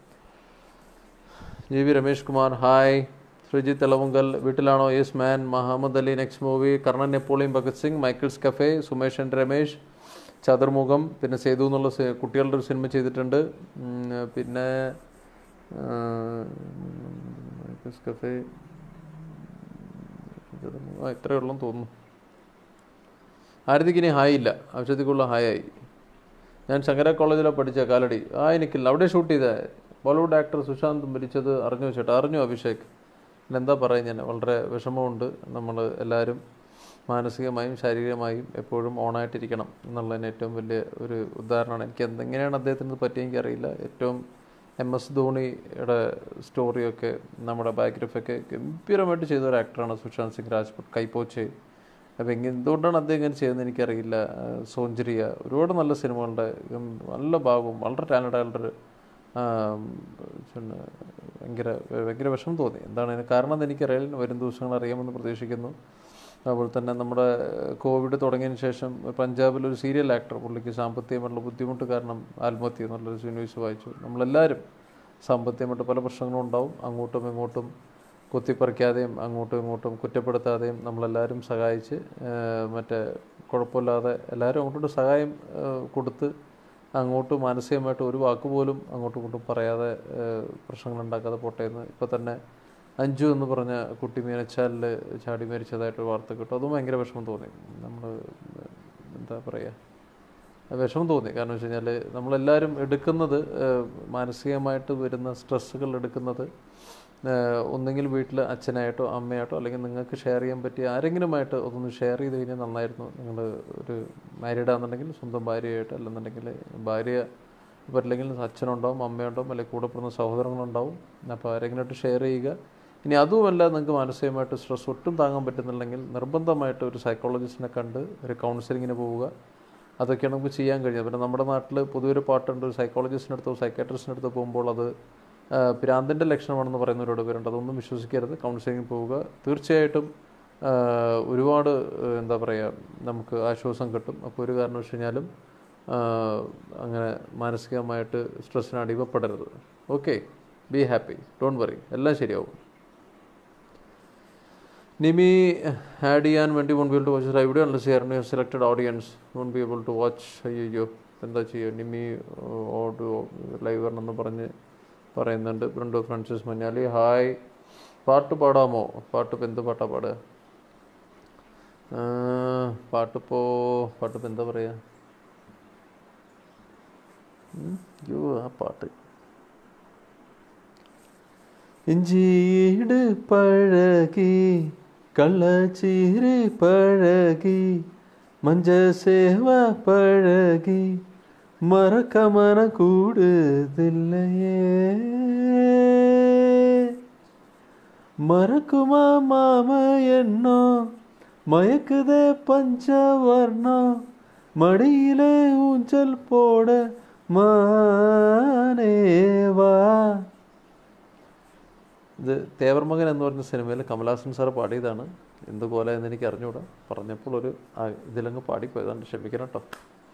G V Ramesh Kumar hi Sreejith Elavunkal വീട്ടിലാണോ yes man Muhammad Ali next movie Karnan Napoleon Bhagat Singh Michael's cafe Sumesh and Ramesh Chathurmukham പിന്നെ സേതു എന്നുള്ള സി- കുട്ടികളുടെ ഒരു സിനിമ ചെയ്തിട്ടുണ്ട് ഉം, പിന്നെ ആ, മൈക്കിൾസ് കഫേ ആ ഇത്രയേ ഉള്ളൂ തോന്നുന്നു ആരതിക്ക് ഇനി ഹായ് ഇല്ല ആവശ്യത്തിക്കുള്ള ഹായ് ആയി ഞാൻ ശങ്കര കോളേജിലാണ് പഠിച്ച കാലടി ആ എനിക്കില്ല അവിടെ ഷൂട്ട് ചെയ്ത ബോളിവുഡ് ആക്ടർ സുശാന്ത് മരിച്ചത് അറിഞ്ഞു ചേട്ടാ അറിഞ്ഞു അഭിഷേക് പിന്നെ എന്താ പറയുക ഞാൻ വളരെ വിഷമമുണ്ട് നമ്മൾ എല്ലാവരും മാനസികമായും ശാരീരികമായും എപ്പോഴും ഓണായിട്ടിരിക്കണം എന്നുള്ളതിന് ഏറ്റവും വലിയ ഒരു ഉദാഹരണമാണ് എനിക്ക് എന്തെങ്ങനെയാണ് അദ്ദേഹത്തിന് ഇത് പറ്റിയത് എനിക്കറിയില്ല ഏറ്റവും എം എസ് ധോണിയുടെ സ്റ്റോറിയൊക്കെ നമ്മുടെ ബയോഗ്രഫിയൊക്കെ ഗംഭീരമായിട്ട് ചെയ്ത ഒരു ആക്ടറാണ് സുശാന്ത് സിംഗ് രാജ്പുത് കൈപ്പോച്ചെ അപ്പോൾ എങ്ങനെ എന്തുകൊണ്ടാണ് അദ്ദേഹം ഇങ്ങനെ ചെയ്യുന്നത് എനിക്കറിയില്ല ആ, സോഞ്ചരിയ ഒരുപാട് നല്ല സിനിമകളുടെ ഉം, നല്ല ഭാഗവും വളരെ ടാലൻ്റ് ആയിട്ടുള്ളൊരു ആ, പിന്നെ ഭയങ്കര ഭയങ്കര വിഷമം തോന്നി എന്താണ് അതിന് കാരണം എന്ന് എനിക്കറിയാം വരും ദിവസങ്ങൾ അറിയാമെന്ന് പ്രതീക്ഷിക്കുന്നു അതുപോലെ തന്നെ നമ്മുടെ കോവിഡ് തുടങ്ങിയതിന് ശേഷം പഞ്ചാബിൽ ഒരു സീരിയൽ ആക്ടർ പുള്ളിക്ക് സാമ്പത്തികമായിട്ടുള്ള ബുദ്ധിമുട്ട് കാരണം ആത്മഹത്യ എന്നുള്ളൊരു ന്യൂസ് വായിച്ചു നമ്മളെല്ലാവരും സാമ്പത്തികമായിട്ട് പല പ്രശ്നങ്ങളും ഉണ്ടാവും അങ്ങോട്ടും ഇങ്ങോട്ടും കുത്തിപ്പറിക്കാതെയും അങ്ങോട്ടും ഇങ്ങോട്ടും കുറ്റപ്പെടുത്താതെയും നമ്മളെല്ലാവരും സഹായിച്ച് ആ, മറ്റേ കുഴപ്പമില്ലാതെ എല്ലാവരും അങ്ങോട്ടും സഹായം ആ, കൊടുത്ത് അങ്ങോട്ട് മാനസികമായിട്ട് ഒരു വാക്ക് പോലും അങ്ങോട്ടും ഇങ്ങോട്ടും പറയാതെ പ്രശ്നങ്ങൾ ഉണ്ടാക്കാതെ പോട്ടെ എന്ന് ഇപ്പോൾ തന്നെ അഞ്ചു എന്ന് പറഞ്ഞ കുട്ടി മീനച്ചാലിൽ ചാടി മരിച്ചതായിട്ടൊരു വാർത്ത കിട്ടും അതും ഭയങ്കര വിഷമം തോന്നി നമ്മൾ എന്താ പറയുക വിഷമം തോന്നി കാരണം വെച്ച് കഴിഞ്ഞാൽ നമ്മളെല്ലാവരും എടുക്കുന്നത് ഏഹ്, മാനസികമായിട്ട് വരുന്ന സ്ട്രെസ്സുകൾ എടുക്കുന്നത് ഏഹ്, ഒന്നെങ്കിൽ വീട്ടിൽ അച്ഛനായിട്ടോ അമ്മയായിട്ടോ അല്ലെങ്കിൽ നിങ്ങൾക്ക് ഷെയർ ചെയ്യാൻ പറ്റിയ ആരെങ്കിലുമായിട്ട് അതൊന്ന് ഷെയർ ചെയ്ത് കഴിഞ്ഞാൽ നന്നായിരുന്നു നിങ്ങൾ ഒരു മാരീഡ് ആണെന്നുണ്ടെങ്കിൽ സ്വന്തം ഭാര്യയായിട്ട് അല്ലെന്നുണ്ടെങ്കിൽ ഭാര്യ പറ്റില്ലെങ്കിൽ അച്ഛനുണ്ടാവും അമ്മയുണ്ടാവും അല്ലെങ്കിൽ കൂടെ പിറന്ന സഹോദരങ്ങളുണ്ടാവും അപ്പോൾ ആരെങ്കിലുമായിട്ട് ഷെയർ ചെയ്യുക ഇനി അതുമല്ല നിങ്ങൾക്ക് മാനസികമായിട്ട് സ്ട്രെസ് ഒട്ടും താങ്ങാൻ പറ്റുന്നില്ലെങ്കിൽ നിർബന്ധമായിട്ട് ഒരു സൈക്കോളജിസ്റ്റിനെ കണ്ട് ഒരു കൗൺസിലിങ്ങിന് പോവുക അതൊക്കെയാണ് നമുക്ക് ചെയ്യാൻ കഴിയുന്നത് പിന്നെ നമ്മുടെ നാട്ടിൽ പൊതുവെ ഒരു പാട്ടുണ്ട് ഒരു സൈക്കോളജിസ്റ്റിൻ്റെ അടുത്തോ സൈക്കാട്രിസ്റ്റിൻ്റെ അടുത്തോ പോകുമ്പോൾ അത് ആ, ഭ്രാന്തിൻ്റെ ലക്ഷണമാണെന്ന് പറയുന്ന ഒരുപാട് പേരുണ്ട് അതൊന്നും വിശ്വസിക്കരുത് കൗൺസിലിങ്ങിന് പോവുക തീർച്ചയായിട്ടും ആ, ഒരുപാട് ആ, എന്താ പറയുക നമുക്ക് ആശ്വാസം കിട്ടും അപ്പോൾ ഒരു കാരണം വെച്ച് കഴിഞ്ഞാലും ആ, അങ്ങനെ മാനസികമായിട്ട് സ്ട്രെസ്സിന് അടിമപ്പെടരുത് okay be happy don't worry എല്ലാം ശരിയാവും നിമി ആഡ് ചെയ്യാൻ വേണ്ടി won't be able to watch the video unless you are in a selected audience won't be able to watch അയ്യോ എന്താ ചെയ്യുക നിമി ഓട് ലൈവ് വരണമെന്ന് പറഞ്ഞ് പറയുന്നുണ്ട് ബ്രണ്ടോ ഫ്രാൻസിസ് മഞ്ഞാലി ഹായ് പാട്ട് പാടാമോ പാട്ട് ഇപ്പം എന്ത് പാട്ടാ പാടുക ആ, പാട്ടിപ്പോ പാട്ടിപ്പോൾ എന്താ പറയുക ഉം, അയ്യോ ആ പാട്ട് ഇഞ്ചീട് പഴകി കള്ളച്ചീരി പഴകി മഞ്ച സേവ പഴകി മറക്കമന കൂടുതില്ലയേ മറക്കുമാ മാമ എന്നോ മയക്കുതേ പഞ്ചവർണ്ണോ മടിയിലെ ഊഞ്ചൽ പോട മാനേവാ ഇത് തേവർമകൻ എന്ന് പറഞ്ഞ സിനിമയിൽ കമലഹാസൻ സാർ പാടിയതാണ് എന്ത് പോലെ എന്ന് എനിക്ക് അറിഞ്ഞുകൂടാ പറഞ്ഞപ്പോൾ ഒരു ആ, ഇതിലങ്ങ് പാടിപ്പോയതാണ് ക്ഷമിക്കണം കേട്ടോ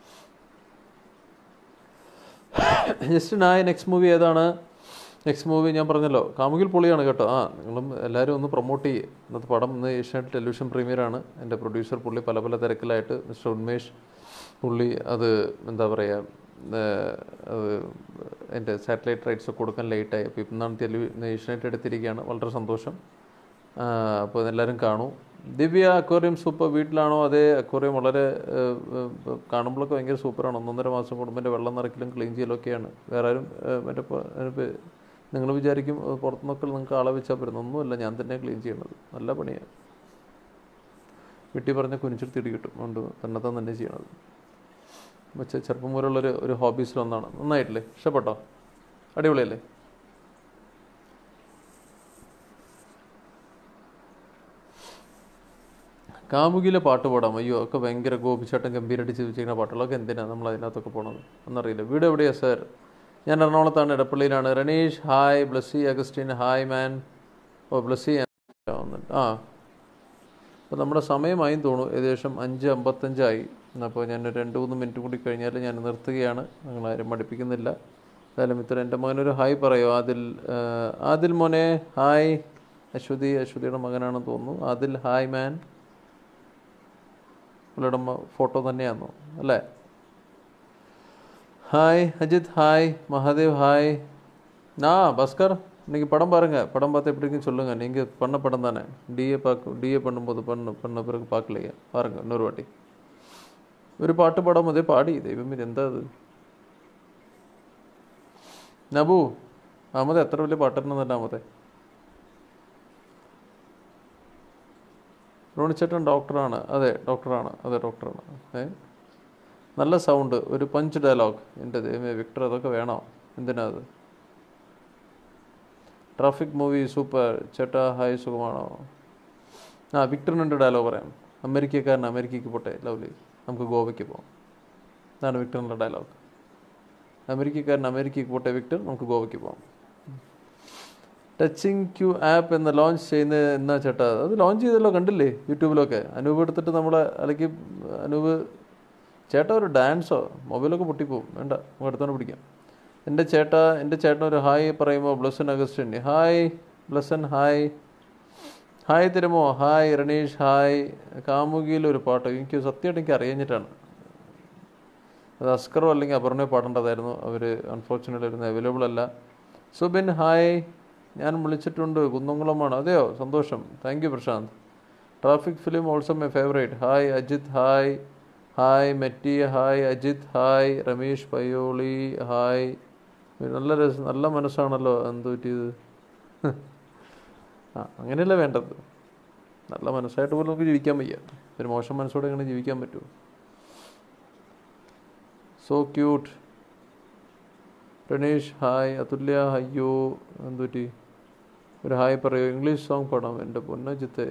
ജസ്റ്റ് നായ നെക്സ്റ്റ് മൂവി ഏതാണ് നെക്സ്റ്റ് മൂവി ഞാൻ പറഞ്ഞല്ലോ കാമുകിൽ പൊളിയാണ് കേട്ടോ ആ നിങ്ങളും എല്ലാവരും ഒന്ന് പ്രൊമോട്ട് ചെയ്യേ ഇന്നത്തെ പടം ഇന്ന് ഏഷ്യാനെറ്റ് ടെലിവിഷൻ പ്രീമിയറാണ് എൻ്റെ പ്രൊഡ്യൂസർ പുള്ളി പല പല തിരക്കിലായിട്ട് മിസ്റ്റർ ഉന്മേഷ് പുള്ളി അത് എന്താ പറയുക ഏഹ്, അത് എൻ്റെ സാറ്റലൈറ്റ് റൈറ്റ്സ് കൊടുക്കാൻ ലേറ്റായി അപ്പോൾ ഇന്നാണ് ടെലിവി ഏഷ്യാനെറ്റ് എടുത്തിരിക്കുകയാണ് വളരെ സന്തോഷം ആ, അപ്പോൾ എല്ലാവരും കാണൂ ദിവ്യ അക്വേറിയം സൂപ്പർ വീട്ടിലാണോ അതേ അക്വേറിയം വളരെ ഏഹ്, ഏഹ്, കാണുമ്പോഴൊക്കെ ഭയങ്കര സൂപ്പറാണ് ഒന്നൊന്നര മാസം കൂടുമ്പോൾ എൻ്റെ വെള്ളം നിറയ്ക്കലും ക്ലീൻ ചെയ്യലൊക്കെയാണ് വേറെ ആരും ഏഹ്, മറ്റേ നിങ്ങൾ വിചാരിക്കും ഏഹ്, പുറത്തുനിന്നൊക്കെ നിങ്ങൾക്ക് ആളെ വെച്ചാൽ പറ്റുന്ന ഒന്നുമില്ല ഞാൻ തന്നെ ക്ലീൻ ചെയ്യണത് നല്ല പണിയാണ് വീട്ടിൽ പറഞ്ഞ കുനിച്ചിട്ട് തിടി കിട്ടും അതുകൊണ്ട് തന്നെത്താൻ തന്നെ ചെയ്യണത് പക്ഷേ ചെറുപ്പം മുതലുള്ളൊരു ഒരു ഹോബീസിലൊന്നാണ് നന്നായിട്ടില്ലേ ഇഷ്ടപ്പെട്ടോ അടിപൊളിയല്ലേ കാമുകിലെ പാട്ട് പാടാം അയ്യോ ഒക്കെ ഭയങ്കര ഗോപിച്ചേട്ടൻ ഗംഭീരമായിട്ട് ജീവിച്ചിരിക്കുന്ന പാട്ടുകളൊക്കെ എന്തിനാണ് നമ്മൾ അതിനകത്തൊക്കെ പോണത് എന്നറിയില്ല വീട് എവിടെയാണ് സാർ ഞാൻ എറണാകുളത്താണ് ഇടപ്പള്ളിയിലാണ് Raneesh hi Blessy Augustine hi man ഓ ബ്ലസ്സി വന്നിട്ട് ആ അപ്പോൾ നമ്മുടെ സമയമായും തോന്നുന്നു ഏകദേശം അഞ്ച് അമ്പത്തഞ്ചായി അപ്പോൾ ഞാൻ ഒരു രണ്ട് മൂന്ന് മിനിറ്റ് കൂടി കഴിഞ്ഞാൽ ഞാൻ നിർത്തുകയാണ് നിങ്ങളാരും മടുപ്പിക്കുന്നില്ല എന്തായാലും ഇത്ര എൻ്റെ മകനൊരു ഹായ് പറയോ ആദിൽ ആ, ആദിൽ മോനെ ഹായ് അശ്വതി അശ്വതിയുടെ മകനാണെന്ന് തോന്നുന്നു ആദിൽ ഹായ് മാൻ പുള്ളിയുടെ ഫോട്ടോ തന്നെയാണോ അല്ലേ hi Ajith hi Mahadev hi நான் பாஸ்கர் இன்னைக்கு படம் பாருங்க படம் பார்த்து எப்படி இருக்குன்னு சொல்லுங்க நீங்கள் பண்ண படம் தானே டிஏ பார்க்க டிஏ பண்ணும்போது பண்ண பண்ண பிறகு பார்க்கலையே பாருங்க இன்னொரு வாட்டி ഒരു പാട്ട് പാടാൻ മതി പാടി ദൈവം എന്താ അത് നബു അഹമ്മദ് എത്ര വലിയ പാട്ടുണ്ടെന്നല്ല അഹമ്മദേ റോണിച്ചേട്ടൻ ഡോക്ടറാണ് അതെ ഡോക്ടറാണ് അതെ ഡോക്ടറാണ് ഏ നല്ല സൗണ്ട് ഒരു പഞ്ച് ഡയലോഗ് എൻ്റെ ദൈവമേ വിക്ടർ അതൊക്കെ വേണോ എന്തിനാ അത് ട്രാഫിക് മൂവി സൂപ്പർ ചേട്ടാ ഹായ് സുഖമാണോ ആ വിക്ടറിനുണ്ട് ഡയലോഗ് പറയാം അമേരിക്കക്കാരൻ അമേരിക്കയ്ക്ക് പോട്ടെ ലവ്ലി നമുക്ക് ഗോവയ്ക്ക് പോകാം ഇതാണ് വിക്ടറിൻ്റെ ഡയലോഗ് അമേരിക്കക്കാരൻ അമേരിക്കയ്ക്ക് പോട്ടെ വിക്ടർ നമുക്ക് ഗോവയ്ക്ക് പോകാം ടച്ചിങ് ക്യൂ ആപ്പ് എന്ന ലോഞ്ച് ചെയ്യുന്നത് എന്നാ ചേട്ടാ അത് ലോഞ്ച് ചെയ്തല്ലോ കണ്ടില്ലേ യൂട്യൂബിലൊക്കെ അനൂപ് എടുത്തിട്ട് നമ്മളെ അല്ലെങ്കിൽ അനൂപ് ചേട്ടാ ഒരു ഡാൻസോ മൊബൈലൊക്കെ പൊട്ടിപ്പോവും വേണ്ട നമുക്ക് അടുത്തോണ്ട് പിടിക്കാം എൻ്റെ ചേട്ടാ എൻ്റെ ചേട്ടൻ ഒരു ഹായ് പറയുമ്പോൾ Blesson Augustine hi Blesson hi hi തരുമോ ഹായ് റണീഷ് ഹായ് കാമുകിയിൽ ഒരു പാട്ട് എനിക്ക് സത്യമായിട്ട് എനിക്ക് അറിയഞ്ഞിട്ടാണ് അത് അസ്കറോ അല്ലെങ്കിൽ അപർണയോ പാടേണ്ടതായിരുന്നു അവർ അൺഫോർച്ചുനേറ്റ്ലി ഇരുന്ന് അവൈലബിൾ അല്ല സുബിൻ ഹായ് ഞാൻ വിളിച്ചിട്ടുണ്ട് കുന്നംകുളമാണ് അതെയോ സന്തോഷം thank you Prashanth Traffic film also my favourite hi Ajith hi hi മെറ്റി hi Ajith hi Ramesh Payyoli hi നല്ല രസം നല്ല മനസ്സാണല്ലോ എന്ത് പറ്റിയത് ആ അങ്ങനെയല്ല വേണ്ടത് നല്ല മനസ്സായിട്ട് പോലും നമുക്ക് ജീവിക്കാൻ വയ്യ ഒരു മോശം മനസ്സോടെ എങ്ങനെ ജീവിക്കാൻ പറ്റുമോ so cute Ranesh hi Athulya അയ്യോ എന്തുപറ്റി ഒരു ഹായ് പറയൂ ഇംഗ്ലീഷ് സോങ് പാടാം എൻ്റെ പൊന്നജിത്തെ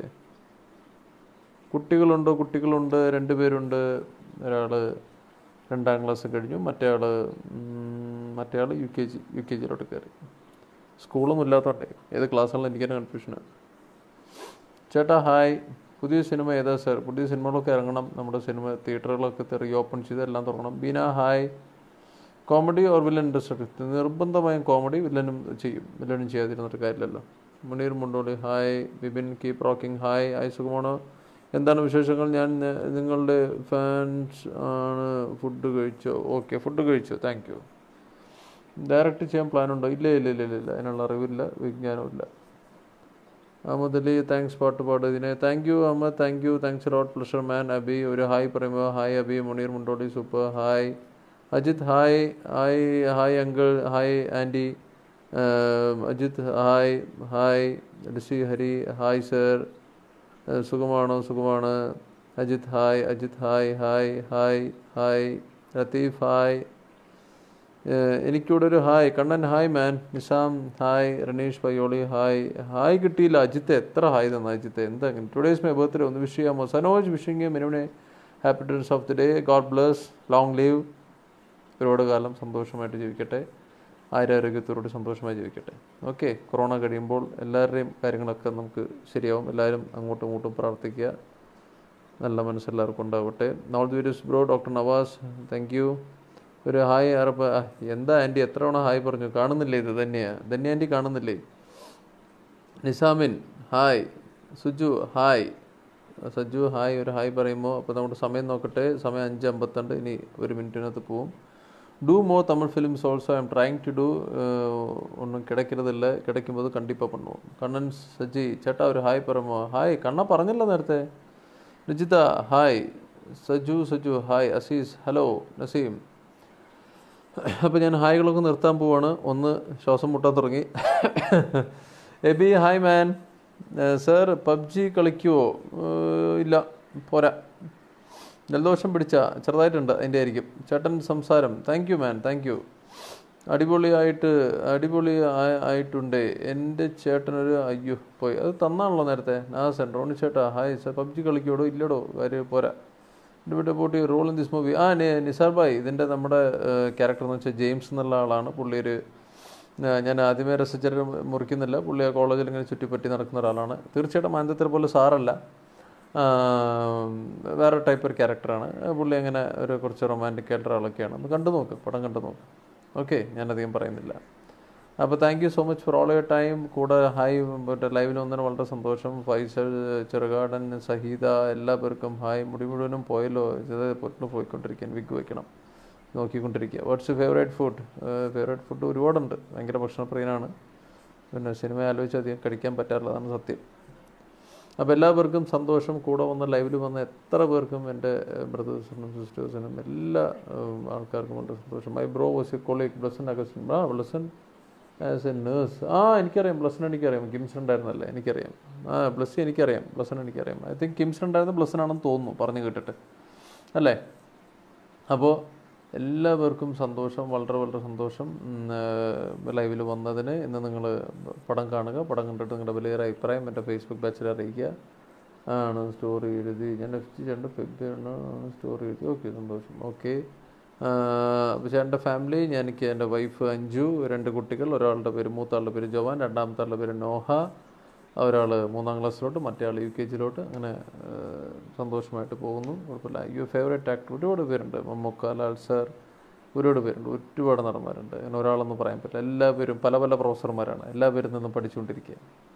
കുട്ടികളുണ്ടോ കുട്ടികളുണ്ട് രണ്ട് പേരുണ്ട് ഒരാൾ രണ്ടാം ക്ലാസ് കഴിഞ്ഞു മറ്റേ ആൾ മറ്റേ ആൾ U K G U K ജിയിലോട്ട് കയറി സ്കൂളൊന്നും ഇല്ലാത്തോണ്ടേ ഏത് ക്ലാസ്സാണെന്ന് എനിക്കെന്നെ കൺഫ്യൂഷനാണ് ചേട്ടാ ഹായ് പുതിയ സിനിമ ഏതാ സാർ പുതിയ സിനിമകളൊക്കെ ഇറങ്ങണം നമ്മുടെ സിനിമ തിയേറ്ററുകളൊക്കെ റീ ഓപ്പൺ ചെയ്ത് എല്ലാം തുറക്കണം Beena hi comedy or villain industry നിർബന്ധമായും കോമഡി വില്ലനും ചെയ്യും വില്ലനും ചെയ്യാതിരുന്നിട്ട് കാര്യമില്ലല്ലോ Muneer Mundoli hi Bibin keep rocking hi hi സുഖമാണോ എന്താണ് വിശേഷങ്ങൾ ഞാൻ ന- നിങ്ങളുടെ ഫാൻസ് ആണ് ഫുഡ് കഴിച്ചോ ഓക്കെ ഫുഡ് കഴിച്ചോ താങ്ക് യു ഡയറക്റ്റ് ചെയ്യാൻ പ്ലാനുണ്ടോ ഇല്ല ഇല്ല ഇല്ല ഇല്ല ഇല്ല അതിനുള്ള അറിവില്ല വിജ്ഞാനവും ഇല്ല അഹമ്മദ് അലി താങ്ക്സ് പാട്ട് പാടുന്നതിന് thank you Ahammed thank you thanks lot pleasure man Abi ഒരു ഹായ് പറയുമ്പോൾ hi Abi Muneer Mundoli super hi Ajith hi hi hi uncle hi aunty Ajith hi hi Rishi Hari hi sir സുഖമാണോ സുഖമാണ് Ajith hi Ajith hi hi hi hi Latheef hi ഏഹ് എനിക്കിവിടെ ഒരു hi Kannan hi man Nizam hi Ranish Payyoli hi hi കിട്ടിയില്ല അജിത്ത് എത്ര hi തന്ന അജിത്ത് എന്താ ടുഡേസ് മൈ ബർത്ത്ഡേ ഒന്ന് വിഷ് ചെയ്യാമോ സനോജ് വിഷിംഗ് മെനുവിനെ happy returns of the day God bless long live ഒരുപാട് കാലം സന്തോഷമായിട്ട് ജീവിക്കട്ടെ ആരോഗ്യത്തോടുകൂടി സന്തോഷമായി ജീവിക്കട്ടെ ഓക്കെ കൊറോണ കഴിയുമ്പോൾ എല്ലാവരുടെയും കാര്യങ്ങളൊക്കെ നമുക്ക് ശരിയാവും എല്ലാവരും അങ്ങോട്ടും ഇങ്ങോട്ടും പ്രാർത്ഥിക്കുക നല്ല മനസ്സെല്ലാവർക്കും ഉണ്ടാവട്ടെ നോൾ the videos bro doctor Navas thank you ഒരു ഹായ് അറപ്പ് ആ, എന്താ ആൻറ്റി എത്ര തവണ ഹായ് പറഞ്ഞു കാണുന്നില്ലേ ഇത് തന്നെയാ ധന്യ ആൻറ്റി കാണുന്നില്ലേ നിസാമിൻ hi Suju hi Saju hi ഒരു ഹായ് പറയുമ്പോൾ അപ്പോൾ നമ്മുടെ സമയം നോക്കട്ടെ സമയം അഞ്ച് അമ്പത്തിരണ്ട് ഇനി ഒരു മിനിറ്റിനകത്ത് പോവും do more Tamil films also I am trying to do ഒന്നും കിടக்கிறതില്ല കിടക്കുമ്പോൾ കണ്ടിപ്പാ பண்ணுவோம் കണ്ണൻ സജി ചേട്ടാ ഒരു ഹായ് പറയുമോ ഹായ് കണ്ണ പറഞ്ഞല്ലോ നേരത്തെ Ruchitha hi Saju Saju hi Azeez hello Naseem അപ്പോൾ ഞാൻ ഹായ്കളൊക്കെ നിർത്താൻ പോവാണ് ഒന്ന് ശ്വാസം മുട്ടാൻ തുടങ്ങി Aby hi man sir PUBG കളിക്കുവോ ഏഹ്, ഇല്ല പോരാ ജലദോഷം പിടിച്ച ചെറുതായിട്ടുണ്ട് അതിൻ്റെ ആയിരിക്കും ചേട്ടൻ സംസാരം thank you man thank you അടിപൊളിയായിട്ട് അടിപൊളി ആയ- ആയിട്ടുണ്ട് എൻ്റെ ചേട്ടനൊരു അയ്യോ പോയി അത് തന്നാണല്ലോ നേരത്തെ നാസൻ റോണി ചേട്ടാ ഹായ് സർ പബ്ജി കളിക്കോടോ ഇല്ലടോ കാര്യം പോരാ debate about you role in this movie ആ നി- നിസാർ ഭായ് ഇതിൻ്റെ നമ്മുടെ ക്യാരക്ടർ എന്ന് വെച്ചാൽ ജെയിംസ് എന്നുള്ള ആളാണ് പുള്ളി ഒരു ആ, ഞാൻ ആദ്യമേ രസിച്ചിട്ട് മുറിക്കുന്നില്ല പുള്ളി ആ കോളേജിൽ ഇങ്ങനെ ചുറ്റിപ്പറ്റി നടക്കുന്ന ഒരാളാണ് തീർച്ചയായിട്ടും മാനന്തത്തിൽ പോലെ സാറല്ല ആ, വേറെ ടൈപ്പ് ഒരു ക്യാരക്ടറാണ് പുള്ളി അങ്ങനെ ഒരു കുറച്ച് റൊമാൻറ്റിക് ആയിട്ടുള്ള ആളൊക്കെയാണ് ഒന്ന് കണ്ടു നോക്ക് പടം കണ്ടു നോക്ക് ഓക്കെ ഞാനധികം പറയുന്നില്ല അപ്പോൾ thank you so much for all your time കൂടെ ഹായ് മറ്റേ ലൈവിൽ വന്നതിന് വളരെ സന്തോഷം ഫൈസൽ ചെറുകാടൻ സഹീത എല്ലാ പേർക്കും ഹായ് മുടി മുഴുവനും പോയല്ലോ ഇത് പൊട്ടിന് പോയിക്കൊണ്ടിരിക്കാൻ വിഗ് വയ്ക്കണം നോക്കിക്കൊണ്ടിരിക്കുക what's favourite food favourite food ഒരുപാടുണ്ട് ഭയങ്കര ഭക്ഷണപ്രിയനാണ് പിന്നെ സിനിമ ആലോചിച്ച് അധികം കഴിക്കാൻ പറ്റാറില്ല അതാണ് സത്യം അപ്പോൾ എല്ലാവർക്കും സന്തോഷം കൂടെ വന്ന ലൈവിൽ വന്ന എത്ര പേർക്കും എൻ്റെ ബ്രദേഴ്സിനും സിസ്റ്റേഴ്സിനും എല്ലാ ഉം, ആൾക്കാർക്കും ഉണ്ട് സന്തോഷം my bro was a colleague Blessan Augustine ആ ബ്ലസൻ ആസ് എ നേഴ്സ് ആ എനിക്കറിയാം ബ്ലസൻ എനിക്കറിയാം കിംസൺ ഉണ്ടായിരുന്നല്ലേ എനിക്കറിയാം ആ ബ്ലസ്സി എനിക്കറിയാം ബ്ലസൻ എനിക്കറിയാം ഐ തിങ്ക് കിംസൺ ഉണ്ടായിരുന്ന ബ്ലസൻ ആണെന്ന് തോന്നുന്നു പറഞ്ഞു കേട്ടിട്ട് അല്ലേ അപ്പോൾ എല്ലാവർക്കും സന്തോഷം വളരെ വളരെ സന്തോഷം ലൈവിൽ വന്നതിന് ഇന്ന് നിങ്ങൾ പടം കാണുക പടം കണ്ടിട്ട് നിങ്ങളുടെ വലിയൊരു അഭിപ്രായം എൻ്റെ ഫേസ്ബുക്ക് ബാച്ചിൽ അറിയിക്കുക ആണ് സ്റ്റോറി എഴുതി ഞാൻ നെക്സ്റ്റ് ചേട്ടൻ്റെ ഫെബ്രുവരി സ്റ്റോറി എഴുതി ഓക്കെ സന്തോഷം ഓക്കെ പക്ഷേ എൻ്റെ ഫാമിലി ഞാൻ എനിക്ക് എൻ്റെ വൈഫ് അഞ്ജു രണ്ട് കുട്ടികൾ ഒരാളുടെ പേര് മൂത്താളുടെ പേര് ജവാൻ രണ്ടാമത്തെ ആളുടെ പേര് നോഹ ഒരാൾ മൂന്നാം ക്ലാസ്സിലോട്ട് മറ്റേ ആൾ യു കെ ജിയിലോട്ട് അങ്ങനെ ആ, സന്തോഷമായിട്ട് പോകുന്നു കുഴപ്പമില്ല യു ഫേവറേറ്റ് ആക്ടർ ഒരുപാട് പേരുണ്ട് മമ്മൂക്ക ലാൽ സാർ ഒരുപാട് പേരുണ്ട് ഒരുപാട് നടന്മാരുണ്ട് അങ്ങനെ ഒരാളെന്ന് പറയാൻ പറ്റില്ല എല്ലാവരും പല പല പ്രൊഫസർമാരാണ് എല്ലാവരും നിന്നും പഠിച്ചുകൊണ്ടിരിക്കുക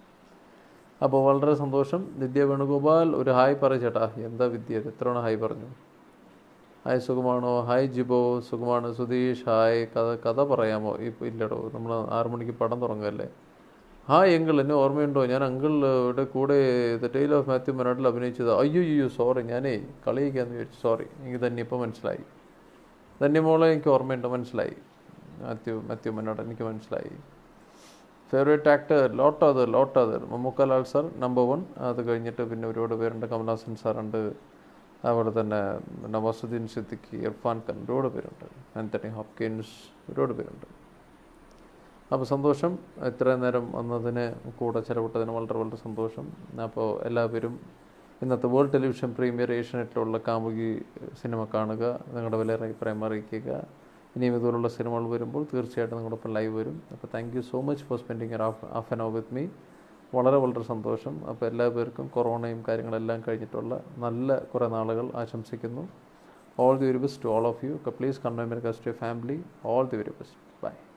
അപ്പോൾ വളരെ സന്തോഷം വിദ്യ വേണുഗോപാൽ ഒരു ഹായ് പറ ചേട്ടാ എന്താ വിദ്യ ഇത് എത്ര തവണ ഹായ് പറഞ്ഞു ഹായ് സുഖമാണോ ഹായ് ജിബോ സുഖമാണ് സുധീഷ് ഹായ് കഥ കഥ പറയാമോ ഇപ്പോൾ ഇല്ലടോ നമ്മൾ ആറു മണിക്ക് പടം തുടങ്ങുകയല്ലേ ഹായ് അങ്കിൾ എന്നെ ഓർമ്മയുണ്ടോ ഞാൻ അങ്കിളുടെ കൂടെ ദ ടെയിൽ ഓഫ് മാത്യു മനാട്ടിൽ അഭിനയിച്ചത് അയ്യോ അയ്യോ സോറി ഞാനേ കളിയിക്കാന്ന് വിചാരിച്ചു സോറി എനിക്ക് തന്നെ ഇപ്പോൾ മനസ്സിലായി തന്നെ മോളെ എനിക്ക് ഓർമ്മയുണ്ട് മനസ്സിലായി മാത്യു മാത്യു മനാട് എനിക്ക് മനസ്സിലായി favourite actor lot other lot other Mammukka Lal sir number one അത് കഴിഞ്ഞിട്ട് പിന്നെ ഒരുപാട് പേരുണ്ട് കമൽഹാസൻ സാറുണ്ട് അതുപോലെ തന്നെ നവാസുദ്ദീൻ സിദ്ദിഖി ഇർഫാൻ ഖാൻ ഒരുപാട് പേരുണ്ട് ആന്റണി ഹോപ്കിൻസ് ഒരുപാട് പേരുണ്ട് അപ്പോൾ സന്തോഷം ഇത്രയും നേരം വന്നതിന് കൂടെ ചിലവിട്ടതിന് വളരെ വളരെ സന്തോഷം അപ്പോൾ എല്ലാവരും ഇന്നത്തെ വേൾഡ് ടെലിവിഷൻ പ്രീമിയർ ഏഷ്യനെറ്റിലുള്ള കാമുകി സിനിമ കാണുക നിങ്ങളുടെ വില അഭിപ്രായം അറിയിക്കുക ഇനിയും ഇതുപോലുള്ള സിനിമകൾ വരുമ്പോൾ തീർച്ചയായിട്ടും നിങ്ങളൊപ്പം ലൈവ് വരും അപ്പോൾ thank you so much for spending half half an hour with me വളരെ വളരെ സന്തോഷം അപ്പോൾ എല്ലാ പേർക്കും കൊറോണയും കാര്യങ്ങളെല്ലാം കഴിഞ്ഞിട്ടുള്ള നല്ല കുറേ നാളുകൾ ആശംസിക്കുന്നു all the very best to all of you please convey my cast family all the very best by